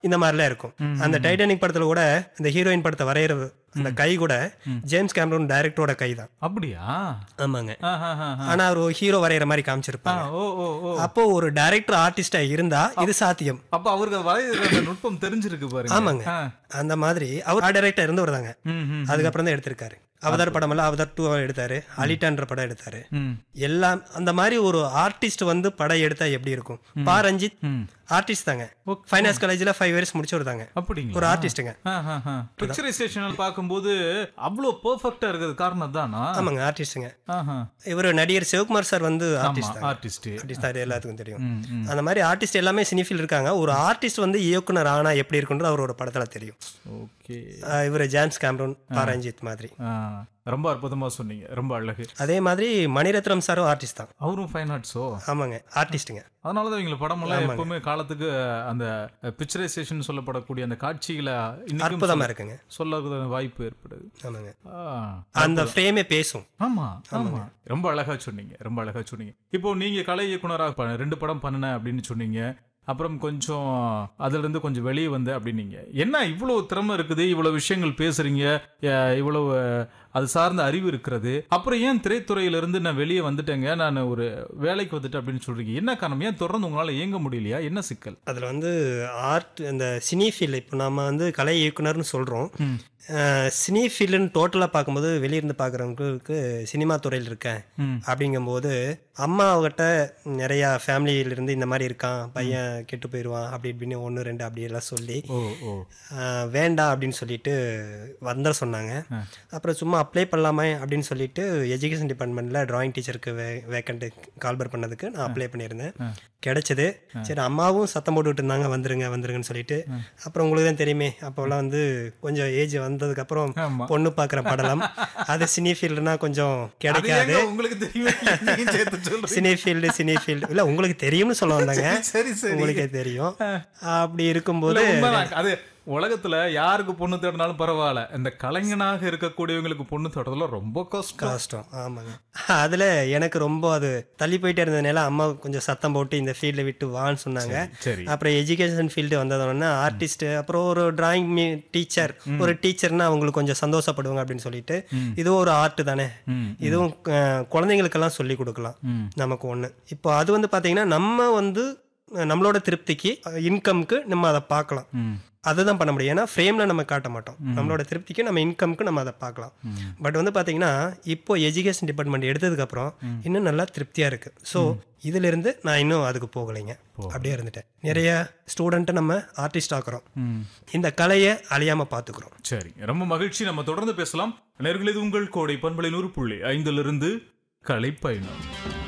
இந்த மாதிரிலாம் இருக்கும் அந்த டைட்டானிக் படத்துல கூட இந்த ஹீரோயின் படத்தை வரைகிற அந்த கை கூட ஜேம்ஸ் கேமரூன் டைரக்டரோட கை தான் அப்படியா ஆமாங்க ஆஹாஹாஹா. ஆனா அவர் ஹீரோ வரைகிற மாதிரி ஆ, காமிச்சிருப்பாங்க ஓ ஓ ஓ அப்போ ஒரு டைரக்டர் ஆர்டிஸ்டா இருந்தா இது சாத்தியம் அப்ப அவருக்கு வரைகிற அந்த நுட்பம் தெரிஞ்சிருக்கு பாருங்க ஆமாங்க ஆ. அந்த மாதிரி அவர் டைரக்டர் இருந்தவர் தாங்க ம், ம், அதுக்கப்புறம் தான் எடுத்திருக்காரு அவதார் படம் எல்லாம் அவதார் டூ எடுத்தாரு அலிட்டான்ற படம் எடுத்தாரு ம். எல்லாம் அந்த மாதிரி ஒரு ஆர்டிஸ்ட் வந்து படம் எடுத்தா எப்படி இருக்கும் பா ரஞ்சித் ம். ஆர்டிஸ்ட் தாங்க ஃபைனான்ஸ் காலேஜ்ல ஃபைவ் இயர்ஸ் முடிச்சவர் தாங்க அப்படிங்களா ஒரு ஆர்டிஸ்ட்டுங்க பிக்சரைசேஷன் பார்க்கும்போது அவ்வளோ பெர்ஃபெக்டா இருக்கிறது காரணம் தானா ஆமாங்க ஆர்டிஸ்ட்டுங்க ஆஹா. இவர் நடிகர் சிவகுமார் சார் வந்து ஆமா ஆர்டிஸ்ட் தாங்க ஆர்டிஸ்ட் ஆர்டிஸ்ட் தான் எல்லாத்துக்கும் தெரியும் ம், ம். அந்த மாதிரி ஆர்டிஸ்ட் எல்லாமே சினிஃபீல் இருக்காங்க ஒரு ஆர்டிஸ்ட் வந்து இயக்குனர் ஆனா எப்படி இருக்குன்றது அவரோட படத்துல தெரியும் ஓகே ஆஹ் இவர் ஜேம்ஸ் கேம்ரோன் பாரஞ்சித் மாதிரி ரொம்ப அற்புதமா சொன்னீங்க ரொம்ப அழகு அதே மாதிரி மணிரத்னம் சாரும் ஆர்டிஸ்ட் தான் அவரும் ஃபைன் ஆர்ட்ஸோ ஆமாங்க ஆர்டிஸ்ட்டுங்க அதனாலதான் இவங்க படமெல்லாம் எப்பவுமே காலத்துக்கு அந்த பிக்சரைசேஷன் சொல்லப்படக்கூடிய அந்த காட்சிகளை இன்னைக்கும் அற்புதமா இருக்குங்க சொல்ல வாய்ப்பு ஏற்படுது ஆமாங்க ஆ. அந்த ஃப்ரேமே பேசும் ஆமா ஆமா ரொம்ப அழகா சொன்னீங்க ரொம்ப அழகா சொன்னீங்க இப்போ நீங்க கலை இயக்குனராக ப- ரெண்டு படம் பண்ணினேன் அப்படின்னு சொன்னீங்க அப்புறம் கொஞ்சம் அதுல இருந்து கொஞ்சம் வெளியே வந்து அப்படின்னீங்க என்ன இவ்வளவு திறமை இருக்குது இவ்வளவு விஷயங்கள் பேசுறீங்க அஹ் இவ்வளவு அது சார்ந்த அறிவு இருக்கிறது அப்புறம் ஏன் திரைத்துறையில இருந்து நான் வெளியே வந்துட்டேங்க நான் ஒரு வேலைக்கு வந்துட்டேன் அப்படின்னு சொல்றீங்க என்ன காரணம் ஏன் தொடர்ந்து உங்களால இயங்க முடியலையா என்ன சிக்கல் அதில் வந்து ஆர்ட் இந்த சினி ஃபீல்டு இப்போ நம்ம வந்து கலை இயக்குனர்னு சொல்கிறோம் ம். சினி ஃபீல்டுன்னு டோட்டலாக பார்க்கும்போது வெளியிருந்து பார்க்குறவங்களுக்கு சினிமா துறையில் இருக்கேன் ம். அப்படிங்கும்போது அம்மாவகிட்ட நிறையா ஃபேமிலியிலிருந்து இந்த மாதிரி இருக்கான் பையன் கெட்டு போயிடுவான் அப்படி இப்படின்னு ஒன்று ரெண்டு அப்படி எல்லாம் சொல்லி ஓ ஓ ஆஹ் வேண்டாம் அப்படின்னு சொல்லிட்டு வந்த சொன்னாங்க அப்புறம் சும்மா அப்ளை பண்ணலாமே அப்படின்னு சொல்லிட்டு எஜுகேஷன் டிபார்ட்மெண்ட்டில் டிராயிங் டீச்சருக்கு வே வேக்கண்ட்டு கால்பர் பண்ணதுக்கு நான் அப்ளை பண்ணியிருந்தேன் கிடைச்சது சரி அம்மாவும் சத்தம் போட்டுட்டு இருந்தாங்க வந்துருங்க வந்துருங்கன்னு சொல்லிட்டு அப்புறம் உங்களுக்கு தான் தெரியுமே அப்போல்லாம் வந்து கொஞ்சம் ஏஜ் வந்ததுக்கப்புறம் ஆமா. பொண்ணு பார்க்குற படலம் அது சினி ஃபீல்டுனா கொஞ்சம் அது கிடைக்காது ஏங்க உங்களுக்கு தெரியும் நீங்க சேர்த்து சொல்றீங்க சினி ஃபீல்டு சினி ஃபீல்டு இல்லை உங்களுக்கு தெரியும்னு சொல்ல வந்தாங்க சரி சரி உங்களுக்கே தெரியும் அப்படி இருக்கும்போது இல்ல, உண்மைதான். அது உலகத்துல யாருக்கு பொண்ணு தேடினாலும் பரவாயில்ல இந்த கலைஞனாக இருக்கக்கூடியவங்களுக்கு பொண்ணு தேடுறதுல ரொம்ப கஷ்டம் கஷ்டம் ஆமாங்க அதில் எனக்கு ரொம்ப அது தள்ளி போயிட்டே இருந்ததுனால அம்மா கொஞ்சம் சத்தம் போட்டு இந்த ஃபீல்டை விட்டு வான்னு சொன்னாங்க சரி அப்புறம் எஜுகேஷன் ஃபீல்டு வந்ததோடனே ஆர்டிஸ்ட் அப்புறம் ஒரு டிராயிங் டீச்சர் ஒரு டீச்சர்னா அவங்களுக்கு கொஞ்சம் சந்தோஷப்படுவாங்க அப்படின்னு சொல்லிட்டு இதுவும் ஒரு ஆர்ட் தானே ம், இதுவும் அஹ், குழந்தைங்களுக்கெல்லாம் சொல்லி கொடுக்கலாம் ம். நமக்கு ஒன்று இப்போ அது வந்து பார்த்தீங்கன்னா நம்ம வந்து அஹ், நம்மளோட திருப்திக்கு இன்கம்க்கு நம்ம அதை பார்க்கலாம் ம். அதுதான் பண்ண முடியும் ஏன்னா ஃப்ரேமில் நம்ம காட்ட மாட்டோம் நம்மளோட திருப்திக்கு நம்ம இன்கம்க்கு நம்ம அதை பார்க்கலாம் பட் வந்து பார்த்தீங்கன்னா இப்போ எஜுகேஷன் டிபார்ட்மெண்ட் எடுத்ததுக்கப்புறம் இன்னும் நல்லா திருப்தியாக இருக்குது ஸோ இதிலிருந்து நான் இன்னும் அதுக்கு போகலைங்க அப்படியே இருந்துட்டேன் நிறைய ஸ்டூடெண்ட்டை நம்ம ஆர்டிஸ்ட் ஆக்குறோம் ம். இந்த கலையை அழியாமல் பார்த்துக்குறோம் சரி ரொம்ப மகிழ்ச்சி நம்ம தொடர்ந்து பேசலாம் நேர்களே இது உங்கள் கோடை பண்பலை நூறு புள்ளி ஐந்திலிருந்து கலைப்பயணம்